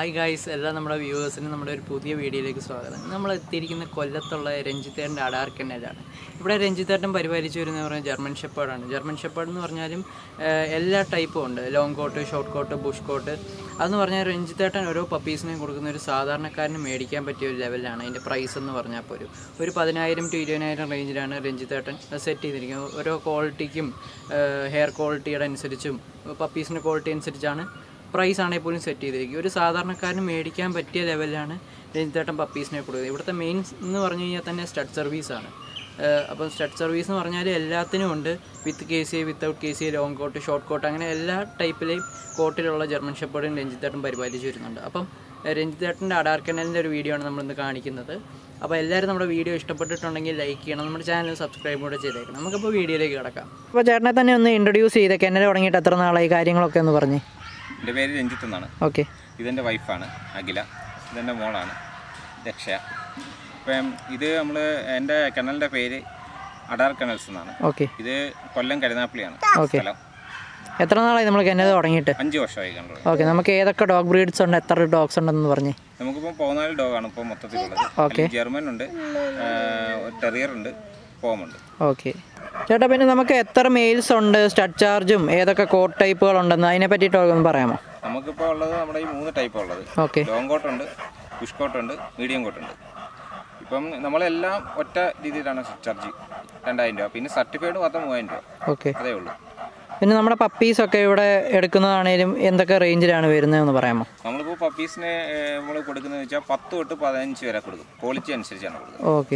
Hi guys എല്ലാ നമ്മുടെ വ്യൂവേഴ്സിനും നമ്മുടെ ഒരു പുതിയ വീഡിയോയിലേക്ക് സ്വാഗതം നമ്മൾ എത്തിയിരിക്കുന്ന കൊല്ലത്തുള്ള രഞ്ജിത്തേട്ടൻ്റെ അടാർ കെന്നലാണ് ഇവിടെ രഞ്ജിത്തേട്ടൻ പരിപാലിച്ചു വരുന്നത് പറഞ്ഞാൽ ജർമ്മൻ ഷെപ്പേർഡാണ് ജർമ്മൻ ഷെപ്പേർഡ് എന്ന് പറഞ്ഞാലും ഏഹ്, എല്ലാ ടൈപ്പും ഉണ്ട് long coat short coat bush coat അതെന്ന് പറഞ്ഞാൽ രഞ്ജിത്തേട്ടൻ ഓരോ പപ്പീസിനെയും കൊടുക്കുന്ന ഒരു സാധാരണക്കാരന് മേടിക്കാൻ പറ്റിയ ഒരു ലെവലാണ് അതിൻ്റെ പ്രൈസ് എന്ന് പറഞ്ഞാൽ പോലും ഒരു പതിനായിരം ടു ഇരുപതിനായിരം റേഞ്ചിലാണ് രഞ്ജിത്തേട്ടൻ സെറ്റ് ചെയ്തിരിക്കുന്നത് ഓരോ ക്വാളിറ്റിക്കും ഹെയർ ക്വാളിറ്റിയുടെ അനുസരിച്ചും പപ്പീസിൻ്റെ ക്വാളിറ്റി അനുസരിച്ചാണ് പ്രൈസ് ആണെങ്കിൽ പോലും സെറ്റ് ചെയ്തിരിക്കും ഒരു സാധാരണക്കാരന് മേടിക്കാൻ പറ്റിയ ലെവലിലാണ് രഞ്ജിത്തേട്ടൻ പപ്പീസിനെ കൊടുക്കുന്നത് ഇവിടുത്തെ മെയിൻ എന്ന് പറഞ്ഞു കഴിഞ്ഞാൽ തന്നെ സ്റ്റഡ് സർവീസാണ് അപ്പം സ്റ്റഡ് സർവീസ് എന്ന് പറഞ്ഞാൽ എല്ലാത്തിനും ഉണ്ട് with K C without K C long coat short coat അങ്ങനെ എല്ലാ ടൈപ്പിലെയും കോട്ടിലുള്ള ജർമ്മൻ ഷെപ്പേർഡും രഞ്ജിത്തേട്ടൻ പരിപാലിച്ച് വരുന്നുണ്ട് അപ്പം രഞ്ജിത്തേട്ടൻ്റെ അഡാർ കനലിൻ്റെ ഒരു വീഡിയോ ആണ് നമ്മളിന്ന് കാണിക്കുന്നത് അപ്പോൾ എല്ലാവരും നമ്മുടെ വീഡിയോ ഇഷ്ടപ്പെട്ടിട്ടുണ്ടെങ്കിൽ ലൈക്ക് ചെയ്യണം നമ്മുടെ ചാനൽ സബ്സ്ക്രൈബ് കൂടെ ചെയ്തേക്കണം നമുക്കിപ്പോൾ വീഡിയോയിലേക്ക് കിടക്കാം അപ്പോൾ ചേട്ടനെ തന്നെ ഒന്ന് ഇൻട്രൊഡ്യൂസ് ചെയ്തേ കെന്നൽ തുടങ്ങിയിട്ട് എത്ര നാളായി കാര്യങ്ങളൊക്കെ ഒന്ന് പറഞ്ഞേ എൻ്റെ പേര് രഞ്ജിത്ത് എന്നാണ് ഓക്കെ ഇതെൻ്റെ വൈഫാണ് അഖില ഇതെൻ്റെ മോളാണ് രക്ഷ അപ്പം ഇത് നമ്മൾ എൻ്റെ കിണലിൻ്റെ പേര് അഡാർ കിണൽസ് എന്നാണ് ഓക്കെ ഇത് കൊല്ലം കരുനാപ്പള്ളിയാണ് ഓക്കെ. സ്ഥലം എത്ര നാളായി നമ്മൾ കെന്നത് തുടങ്ങിയിട്ട് അഞ്ച് വർഷമായി കിണർ ഓക്കെ നമുക്ക് ഏതൊക്കെ ഡോഗ് ബ്രീഡ്സ് ഉണ്ട് എത്ര ഡോഗ്സ് ഉണ്ടെന്ന് പറഞ്ഞേ നമുക്കിപ്പോൾ പതിനാല് ഡോഗാണ് ഇപ്പോൾ മൊത്തത്തിലുള്ളത് ഓക്കെ. അതിൽ ജർമ്മൻ ഉണ്ട് ടെറിയർ ഉണ്ട് പോമുണ്ട് ഓക്കെ ചേട്ടാ പിന്നെ നമുക്ക് എത്ര മെയിൽസ് ഉണ്ട് സ്റ്റഡ് ചാർജും ഏതൊക്കെ കോട്ട് ടൈപ്പുകൾ ഉണ്ടെന്ന് അതിനെ പറ്റിയിട്ട് ഒന്ന് പറയാമോ നമുക്കിപ്പോൾ ഉള്ളത് നമ്മുടെ ഈ മൂന്ന് ടൈപ്പ് ഉള്ളത് ഓക്കെ ലോങ് കോട്ടുണ്ട് പുഷ് കോട്ടുണ്ട് മീഡിയം കോട്ടുണ്ട് ഇപ്പം നമ്മളെല്ലാം ഒറ്റ രീതിയിലാണ് ചാർജ് രണ്ടായിരം രൂപ പിന്നെ സർട്ടിഫൈഡ് മാത്രം മൂവായിരം രൂപ ഓക്കെ അതേ ഉള്ളൂ പിന്നെ നമ്മുടെ പപ്പീസൊക്കെ ഇവിടെ എടുക്കുന്നതാണേലും എന്തൊക്കെ റേഞ്ചിലാണ് വരുന്നതെന്ന് പറയാമോ നമ്മളിപ്പോൾ പപ്പീസിനെ നമ്മൾ കൊടുക്കുന്നത് വെച്ചാൽ പത്ത് തൊട്ട് പതിനഞ്ച് വരെ കൊടുക്കും ക്വാളിറ്റി അനുസരിച്ചാണ് കൊടുക്കുന്നത് ഓക്കെ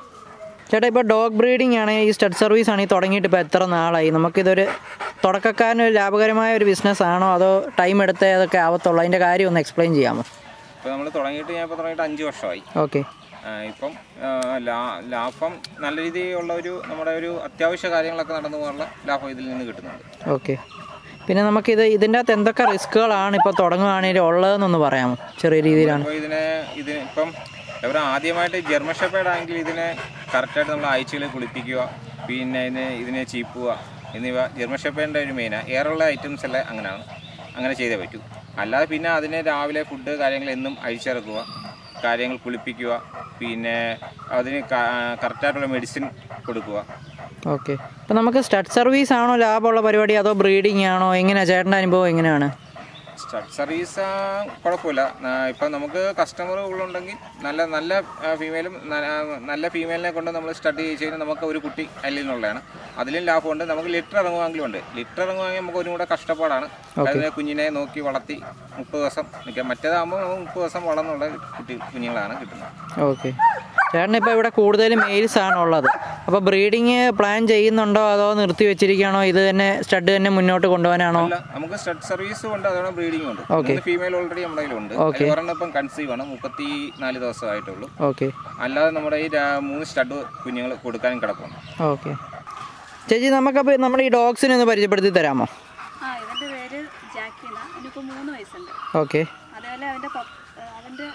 ചേട്ടാ ഇപ്പോൾ ഡോഗ് ബ്രീഡിംഗ് ആണ് ഈ സ്റ്റഡ് സർവീസ് ആണ് ഈ തുടങ്ങിയിട്ട് ഇപ്പോൾ എത്ര നാളായി നമുക്കിതൊരു തുടക്കക്കാരന് ഒരു ലാഭകരമായ ഒരു ബിസിനസ് ആണോ അതോ ടൈം എടുത്തേ അതൊക്കെ ആവത്തുള്ളൂ അതിൻ്റെ കാര്യം ഒന്ന് എക്സ്പ്ലെയിൻ ചെയ്യാമോ ഇപ്പോൾ നമ്മൾ തുടങ്ങിയിട്ട് ഞാൻ ഇപ്പോൾ തുടങ്ങിയിട്ട് അഞ്ച് വർഷമായി ഓക്കെ ആ, ഇപ്പം ആ, ലാ- ലാഭം നല്ല രീതിയിലുള്ള ഒരു നമ്മുടെ ഒരു അത്യാവശ്യ കാര്യങ്ങളൊക്കെ നടന്നു പോകാനുള്ള ലാഭം ഇതിൽ നിന്ന് കിട്ടുന്നുണ്ട് ഓക്കെ പിന്നെ നമുക്കിത് ഇതിൻ്റെ അകത്ത് എന്തൊക്കെ റിസ്ക്കുകളാണ് ഇപ്പോൾ തുടങ്ങുകയാണെങ്കിലും ഉള്ളതെന്നൊന്ന് പറയാമോ ചെറിയ രീതിയിലാണ് അപ്പോൾ ഇതിനെ ഇതിന് ഇപ്പം ഇവർ ആദ്യമായിട്ട് ജർമ്മൻ ഷെപ്പേഡ് ആണെങ്കിൽ ഇതിനെ കറക്റ്റായിട്ട് നമ്മൾ ആഴ്ചയിൽ കുളിപ്പിക്കുക പിന്നെ ഇതിനെ ഇതിനെ ചീപ്പുക എന്നിവ ജർമ്മൻ ഷെപ്പേഡിൻ്റെ ഒരു മെയിനാണ് ഏറുള്ള ഐറ്റംസ് എല്ലാം അങ്ങനെയാണ് അങ്ങനെ ചെയ്തേ പറ്റൂ അല്ലാതെ പിന്നെ അതിനെ രാവിലെ ഫുഡ് കാര്യങ്ങൾ എന്നും അഴിച്ചിറക്കുക കാര്യങ്ങൾ കുളിപ്പിക്കുക പിന്നെ അതിന് കറക്റ്റായിട്ടുള്ള മെഡിസിൻ കൊടുക്കുക ഓക്കെ അപ്പോൾ നമുക്ക് സ്റ്റഡ് സർവീസ് ആണോ ലാഭമുള്ള പരിപാടി അതോ ബ്രീഡിംഗ് ആണോ എങ്ങനെയാണ് ചേട്ടൻ്റെ അനുഭവം എങ്ങനെയാണ് സ്റ്റഡ് സർവീസ് കുഴപ്പമില്ല ആ, ഇപ്പം നമുക്ക് കസ്റ്റമറുകളുണ്ടെങ്കിൽ നല്ല നല്ല ഫീമെയിലും നല്ല ഫീമെയിലിനെ കൊണ്ട് നമ്മൾ സ്റ്റഡി ചെയ്ത് കഴിഞ്ഞാൽ നമുക്ക് ഒരു കുട്ടി അതിൽ നിന്നുള്ളതാണ് അതിലും ലാഭമുണ്ട് നമുക്ക് ലിറ്റർ ഇറങ്ങുവാങ്കിലും ഉണ്ട് ലിറ്റർ ഇറങ്ങുവാണെങ്കിൽ നമുക്ക് ഒരും കൂടെ കഷ്ടപ്പാടാണ് അതിനെ കുഞ്ഞിനെ നോക്കി വളർത്തി മുപ്പത് ദിവസം നിൽക്കാം മറ്റേതാകുമ്പോൾ നമുക്ക് മുപ്പത് ദിവസം വളർന്നുള്ള കുട്ടി കുഞ്ഞുങ്ങളാണ് കിട്ടുന്നത് ഓക്കെ ചേട്ടൻ ഇപ്പോൾ ഇവിടെ കൂടുതലും മെയിൽസ് ആണ് ഉള്ളത് അപ്പോൾ ബ്രീഡിങ് പ്ലാൻ ചെയ്യുന്നുണ്ടോ അതോ നിർത്തി വെച്ചിരിക്കുകയാണോ ഇത് തന്നെ സ്റ്റഡ് തന്നെ മുന്നോട്ട് കൊണ്ടുപോകാനാണോ അല്ല നമുക്ക് സ്റ്റഡ് സർവീസും ഉണ്ട് അതുകൊണ്ട് ബ്രീഡിംഗ് ഉണ്ട് Okay. മൂന്ന് ഫീമെയിൽ ഓൾറെഡി നമ്മുടെ കയ്യിലുണ്ട് അതിൽ ഒരെണ്ണം ഇപ്പം കൺസീവ് ആണ് മുപ്പത്തി നാല് ദിവസമായിട്ടുള്ളൂ ഓക്കെ അല്ലാതെ നമ്മുടെ ഈ രാ- മൂന്ന് സ്റ്റഡ് കുഞ്ഞുങ്ങൾ കൊടുക്കാനും കിടപ്പുണ്ട് ഓക്കെ ചേച്ചി നമുക്കപ്പോൾ നമ്മുടെ ഈ ഡോഗ്സിനെ ഒന്ന് പരിചയപ്പെടുത്തി തരാമോ ആ ഇവന്റെ പേര് ജാക്കി എന്നാ അവനിപ്പോൾ മൂന്ന് വയസ്സുണ്ട് ഓക്കെ അതേപോലെ അവന്റെ പപ്പ അവന്റെ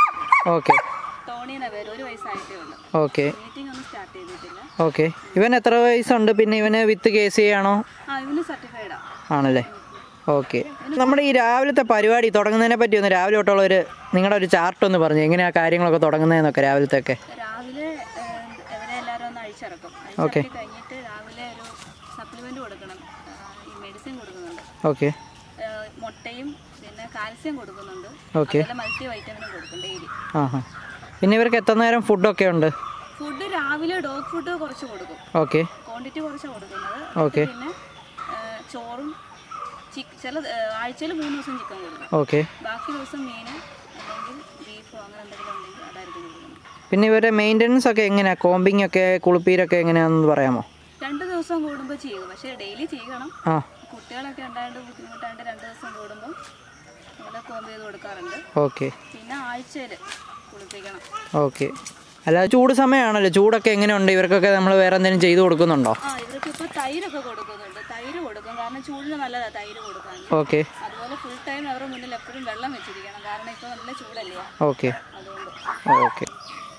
ഓക്കെ ടോണി എന്ന പേര് ഒരു വയസ്സായിട്ടേ ഉള്ളൂ ഓക്കെ മീറ്റിംഗ് ഒന്നും സ്റ്റാർട്ട് ചെയ്തിട്ടില്ല ഓക്കെ ഇവൻ എത്ര വയസ്സുണ്ട് പിന്നെ ഇവന് വിത്ത് കെ സി ആണോ ആ ഇവന് സർട്ടിഫൈഡാ ആണല്ലേ ഓക്കെ നമ്മുടെ ഈ രാവിലത്തെ പരിപാടി തുടങ്ങുന്നതിനെ പറ്റി ഒന്ന് രാവിലെ തൊട്ടുള്ള ഒരു നിങ്ങളുടെ ഒരു ചാർട്ട് ഒന്ന് പറഞ്ഞു എങ്ങനെയാ കാര്യങ്ങളൊക്കെ തുടങ്ങുന്നതെന്നൊക്കെ രാവിലത്തെ രാവിലെ ഏഹ്, ഇവരെ എല്ലാവരും ഒന്ന് അഴിച്ചിറക്കും അഴിച്ചിറക്കി കഴിഞ്ഞിട്ട് രാവിലെ ഒരു സപ്ലിമെന്റ് കൊടുക്കണം ആ, ഈ മെഡിസിൻ കൊടുക്കുന്നുണ്ട് ഓക്കെ ഏഹ്, മുട്ടയും പിന്നെ കാൽസ്യം കൊടുക്കുന്നുണ്ട് ഓക്കെ അതുപോലെ മൾട്ടി വൈറ്റമിനും കൊടുക്കും ഡെയിലി ആ ഹാ പിന്നെ ഇവർക്ക് എത്ര നേരം ഫുഡൊക്കെ ഉണ്ട് ഫുഡ് രാവിലെ ഡോഗ് ഫുഡ് കുറച്ച് കൊടുക്കും ഓക്കെ ക്വാണ്ടിറ്റി കുറച്ച് കൊടുക്കുന്നത് ഓക്കെ പിന്നെ ഏഹ്, ചോറും ചിക്ക് ചില ആഴ്ചയിൽ മൂന്ന് ദിവസം ചിക്കൻ കൊടുക്കും ഓക്കെ ബാക്കി ദിവസം മീൻ അല്ലെങ്കിൽ ബീഫോ അങ്ങനെ എന്തെങ്കിലും ഉണ്ടെങ്കിൽ അതായിരിക്കും കൊടുക്കുന്നത് പിന്നെ ഇവരുടെ മെയിൻ്റനൻസ് ഒക്കെ എങ്ങനെയാണ് കോമ്പിങ് ഒക്കെ കുളിപ്പീരൊക്കെ എങ്ങനെയാണെന്ന് പറയാമോ രണ്ട് ദിവസം കൂടുമ്പോൾ ചെയ്യും പക്ഷേ ഡെയിലി ചെയ്യണം ആ കുട്ടികളൊക്കെ ഉണ്ടായത് ബുദ്ധിമുട്ടാണ്ട് രണ്ട് ദിവസം കൂടുമ്പോൾ നമ്മൾ കോമ്പ് ചെയ്ത് കൊടുക്കാറുണ്ട് ഓക്കെ പിന്നെ ആഴ്ചയിൽ കുളിപ്പിക്കണം ഓക്കെ അല്ല ചൂട് സമയമാണല്ലോ ചൂടൊക്കെ എങ്ങനെയുണ്ട് ഇവർക്കൊക്കെ നമ്മൾ വേറെ എന്തെങ്കിലും ചെയ്തു കൊടുക്കുന്നുണ്ടോ ആ ഇവർക്ക് ഇപ്പോൾ തൈരൊക്കെ കൊടുക്കുന്നുണ്ട് തൈര് കൊടുക്കും കാരണം ചൂടിന് നല്ലതാണ് തൈര് കൊടുക്കാൻ ഓക്കെ അതുപോലെ ഫുൾ ടൈം അവരുടെ മുന്നിൽ എപ്പോഴും വെള്ളം വെച്ചിരിക്കണം കാരണം ഇപ്പോൾ നല്ല ചൂടല്ലേ ഓക്കെ അതുകൊണ്ട് ഓക്കെ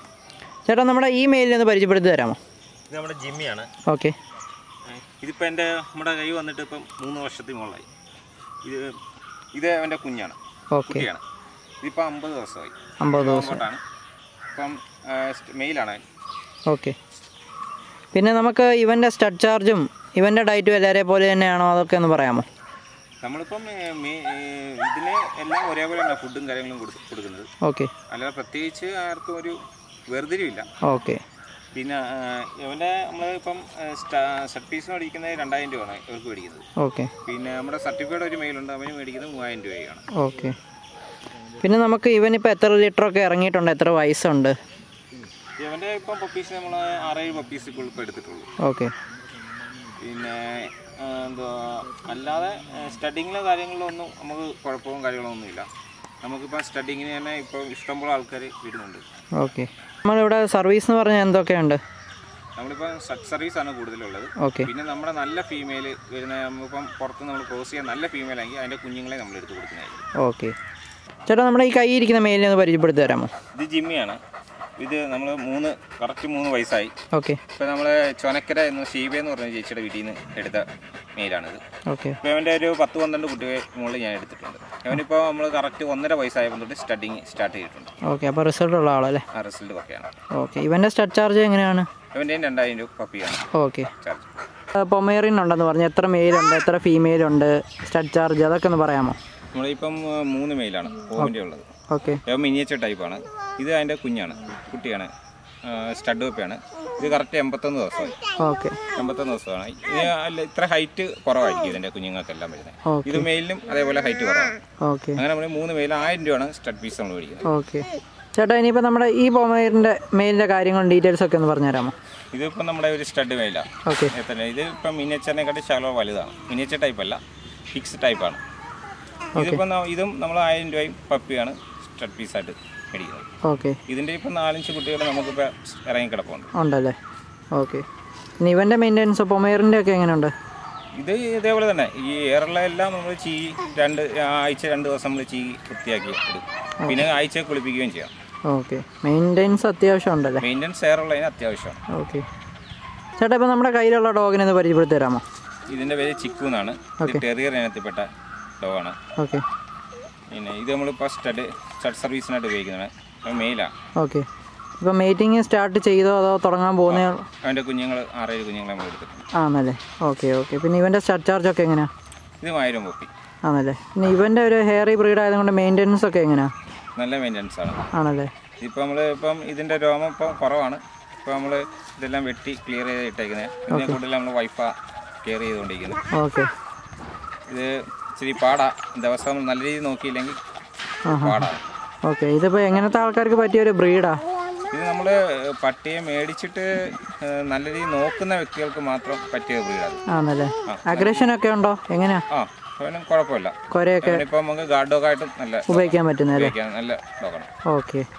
ചേട്ടാ നമ്മുടെ ഈ മെയിലിൽ ഒന്ന് പരിചയപ്പെടുത്തി തരാമോ ഇത് നമ്മുടെ ജിമ്മിയാണ് ഓക്കെ ഇതിപ്പോൾ എൻ്റെ നമ്മുടെ കൈ വന്നിട്ട് ഇപ്പം മൂന്ന് വർഷത്തിന് മുകളിലായി ഇത് ഇത് അവൻ്റെ കുഞ്ഞാണ് ഓക്കെ കുട്ടിയാണ് ഇതിപ്പോൾ അമ്പത് ദിവസമായി അമ്പത് ദിവസം കോട്ടാണ് ഇപ്പം മെയിലാണ് ഓക്കെ പിന്നെ നമുക്ക് ഇവൻ്റെ സ്റ്റഡ് ചാർജും ഇവൻ്റെ ഡയറ്റും എല്ലാവരെ പോലെ തന്നെയാണോ അതൊക്കെ ഒന്ന് പറയാമോ നമ്മളിപ്പം ഏ, മെ- ഏ, ഇതിന് എല്ലാം ഒരേപോലെയാണ് ഫുഡും കാര്യങ്ങളും കൊടു- കൊടുക്കുന്നത് ഓക്കെ അല്ലാതെ പ്രത്യേകിച്ച് ആർക്കും ഒരു വേർതിരിവില്ല ഓക്കെ പിന്നെ ആ, ഇവൻ്റെ നമ്മൾ ഇപ്പം സർട്ടീസിന് മേടിക്കുന്നത് രണ്ടായിരം രൂപയാണ് ഇവർക്ക് മേടിക്കുന്നത് ഓക്കെ പിന്നെ നമ്മുടെ സർട്ടിഫിക്കറ്റ് ഒരു മെയിലുണ്ട് അവന് മേടിക്കുന്നത് മൂവായിരം രൂപയാണ് ഓക്കെ പിന്നെ നമുക്ക് ഇവനിപ്പോൾ എത്ര ലിറ്ററൊക്കെ ഇറങ്ങിയിട്ടുണ്ട് എത്ര വയസ്സുണ്ട് ഇവൻ്റെ ഇപ്പം പപ്പീസ് നമ്മൾ ആറേഴ് പപ്പീസ് ഇപ്പോൾ ഇപ്പോൾ എടുത്തിട്ടുള്ളൂ ഓക്കെ പിന്നെ ആ, എന്തുവാ അല്ലാതെ സ്റ്റഡിങ്ങിലെ കാര്യങ്ങളിലൊന്നും നമുക്ക് കുഴപ്പവും കാര്യങ്ങളോ ഒന്നുമില്ല നമുക്കിപ്പോൾ സ്റ്റഡിങ്ങിന് തന്നെ ഇപ്പോൾ ഇഷ്ടംപോലെ ആൾക്കാർ വരുന്നുണ്ട് ഓക്കെ നമ്മളിവിടെ സർവീസ് എന്ന് പറഞ്ഞാൽ എന്തൊക്കെയുണ്ട് നമ്മളിപ്പോൾ സബ് സർവീസാണ് കൂടുതലുള്ളത് ഓക്കെ പിന്നെ നമ്മുടെ നല്ല ഫീമെയിൽ വരുന്ന നമ്മളിപ്പം പുറത്ത് നമ്മൾ ക്രോസ് ചെയ്യാൻ നല്ല ഫീമെയിൽ ആണെങ്കിൽ അതിൻ്റെ കുഞ്ഞുങ്ങളെ നമ്മൾ എടുത്ത് കൊടുക്കുന്നതായിരിക്കും ഓക്കെ ചേട്ടാ നമ്മുടെ ഈ കൈ ഇരിക്കുന്ന മെയിലിനെ ഒന്ന് പരിചയപ്പെടുത്തി തരാമോ ഇത് ജിമ്മിയാണ് ഇത് നമ്മൾ മൂന്ന് കറക്റ്റ് മൂന്ന് വയസ്സായി ഓക്കെ ഇപ്പോൾ നമ്മൾ ചൊനക്കര എന്ന ഷീബ എന്ന് പറഞ്ഞ ചേച്ചിയുടെ വീട്ടിൽ നിന്ന് എടുത്ത മെയിലാണിത് ഓക്കെ ഇപ്പോൾ അവൻ്റെ ഒരു പത്ത് പന്ത്രണ്ട് കുട്ടികളെ മുകളിൽ ഞാൻ എടുത്തിട്ടുണ്ട് അവനിപ്പോൾ നമ്മൾ കറക്റ്റ് ഒന്നര വയസ്സായപ്പോൾ തൊട്ട് സ്റ്റഡിങ് സ്റ്റാർട്ട് ചെയ്തിട്ടുണ്ട് ഓക്കെ അപ്പോൾ റിസൾട്ട് ഉള്ള ആളല്ലേ ആ റിസൾട്ട് ഒക്കെയാണ് ഓക്കെ ഇവൻ്റെ സ്റ്റഡ് ചാർജ് എങ്ങനെയാണ് അവൻ്റെയും രണ്ടായിരം രൂപ പപ്പിയാണ് ഓക്കെ ചാർജ് പൊമേറിൻ ഉണ്ടെന്ന് പറഞ്ഞു എത്ര മെയിലുണ്ട് എത്ര ഫീമെയിൽ ഉണ്ട് സ്റ്റഡ് ചാർജ് അതൊക്കെ ഒന്ന് പറയാമോ നമ്മളിപ്പം ആ, മൂന്ന് മെയിലാണ് ഓമിൻ്റെ ഉള്ളത് ഓക്കെ ഇവൻ മിനിയേച്ചർ ടൈപ്പാണ് ഇത് അതിൻ്റെ കുഞ്ഞാണ് കുട്ടിയാണ് സ്റ്റഡ് വെപ്പാണ് ഇത് കറക്റ്റ് എൺപത്തൊന്ന് ദിവസമായി ഓക്കെ എൺപത്തൊന്ന് ദിവസമാണ് ഇത് അല്ല ഇത്ര ഹൈറ്റ് കുറവായിരിക്കും ഇതിൻ്റെ കുഞ്ഞുങ്ങൾക്കെല്ലാം വരുന്നത് ഓക്കെ ഇത് മെയിലിനും അതേപോലെ ഹൈറ്റ് കുറവാണ് ഓക്കെ അങ്ങനെ നമ്മൾ മൂന്ന് മെയിൽ ആയിരം രൂപയാണ് സ്റ്റഡ് പീസ് നമ്മൾ മേടിക്കുന്നത് ഓക്കെ ചേട്ടാ ഇനിയിപ്പോൾ നമ്മുടെ ഈ പൊമേറിൻ്റെ മെയിലിൻ്റെ കാര്യങ്ങളും ഡീറ്റെയിൽസ് ഒക്കെ ഒന്ന് പറഞ്ഞുതരാമോ ഇതിപ്പോൾ നമ്മുടെ ഒരു സ്റ്റഡ് മെയിലാണ് ഓക്കെ എത്ര ഇത് ഇപ്പം മിനിയേച്ചറിനെക്കാട്ടി ശകലം വലുതാണ് മിനിയേച്ചർ ടൈപ്പ് അല്ല ഫിക്സ് ടൈപ്പാണ് ഇതിപ്പം ന- ഇതും നമ്മൾ ആയിരം രൂപയും പപ്പിയാണ് സ്റ്റഡ് പീസായിട്ട് മേടിക്കുന്നത് ഓക്കെ ഇതിൻ്റെ ഇപ്പം നാലഞ്ച് കുട്ടികൾ നമുക്കിപ്പോൾ ഇറങ്ങിക്കിടപ്പുണ്ട് ഉണ്ടല്ലേ ഓക്കെ ഇനി ഇവൻ്റെ മെയിൻ്റെനൻസ് പൊമേറിൻ്റെ ഒക്കെ എങ്ങനെയുണ്ട് ഇത് ഇതേപോലെ തന്നെ ഈ എയറുള്ള എല്ലാം നമ്മൾ ചീ രണ്ട് ആഴ്ച രണ്ട് ദിവസം നമ്മൾ ചീ വൃത്തിയാക്കി എടുക്കും പിന്നെ ആഴ്ച കുളിപ്പിക്കുകയും ചെയ്യാം ഓക്കെ മെയിൻ്റെനൻസ് അത്യാവശ്യം ഉണ്ടല്ലേ മെയിൻ്റനൻസ് എയറുള്ളതിന് അത്യാവശ്യമാണ് ഓക്കെ ചേട്ടാ ഇപ്പോൾ നമ്മുടെ കയ്യിലുള്ള ഡോഗിനെ ഒന്ന് പരിചയപ്പെടുത്തി തരാമോ ഇതിൻ്റെ പേര് ചിക്കു എന്നാണ് ഇത് ടെറിയർ ഇനത്തിൽപ്പെട്ട ഡോഗാണ് ഓക്കെ പിന്നെ ഇത് നമ്മളിപ്പോൾ സ്റ്റഡ് സ്റ്റഡ് സർവീസിനായിട്ട് ഉപയോഗിക്കുന്നതാണ് മെയിലാണ് ഓക്കെ ഇപ്പോൾ മീറ്റിംഗ് സ്റ്റാർട്ട് ചെയ്തോ അതോ തുടങ്ങാൻ പോകുന്നേ ഉള്ളൂ? അവൻ്റെ കുഞ്ഞുങ്ങൾ ആറേഴ് കുഞ്ഞുങ്ങളെ നമ്മൾ എടുത്തിട്ടുണ്ട് ആണല്ലേ ഓക്കെ ഓക്കെ പിന്നെ ഇവൻ്റെ സ്റ്റഡ് ചാർജ് ഒക്കെ എങ്ങനെയാണ് ഇത് ആയിരം പൊപ്പി ആണല്ലേ പിന്നെ ഇവൻ്റെ ഒരു ഹെയറി ബ്രീഡ് ആയതുകൊണ്ട് മെയിൻ്റെനൻസ് ഒക്കെ എങ്ങനെയാണ് നല്ല മെയിൻ്റനൻസ് ആണ് ആണല്ലേ ഇപ്പോൾ നമ്മൾ ഇപ്പം ഇതിൻ്റെ രോമം ഇപ്പം കുറവാണ് ഇപ്പോൾ നമ്മൾ ഇതെല്ലാം വെട്ടി ക്ലിയർ ചെയ്ത് ഇട്ടേക്കുന്നത് ഇതിനെ കൂടുതൽ നമ്മൾ വൈഫ കെയർ ചെയ്തുകൊണ്ടിരിക്കുന്നത് ഓക്കെ ഇത് ഇച്ചിരി പാടാ ദിവസം നല്ല രീതിയിൽ നോക്കിയില്ലെങ്കിൽ പാടാണ് ഓക്കെ ഇതിപ്പോൾ എങ്ങനത്തെ ആൾക്കാർക്ക് പറ്റിയ ഒരു ബ്രീഡാ ഇത് നമ്മൾ പട്ടിയെ മേടിച്ചിട്ട് ഏഹ്, നല്ല രീതിയിൽ നോക്കുന്ന വ്യക്തികൾക്ക് മാത്രം പറ്റിയ ബ്രീഡാണ് ആണല്ലേ അഗ്രഷൻ ഒക്കെ ഉണ്ടോ എങ്ങനെയാ ആ അവനും കുഴപ്പമില്ല കുരയൊക്കെ അവനിപ്പോൾ നമുക്ക് ഗാർഡ് ഡോഗായിട്ടും നല്ല ഉപയോഗിക്കാൻ പറ്റുന്നല്ലേ ഉപയോഗിക്കാൻ നല്ല ഡോഗാണ് ഓക്കെ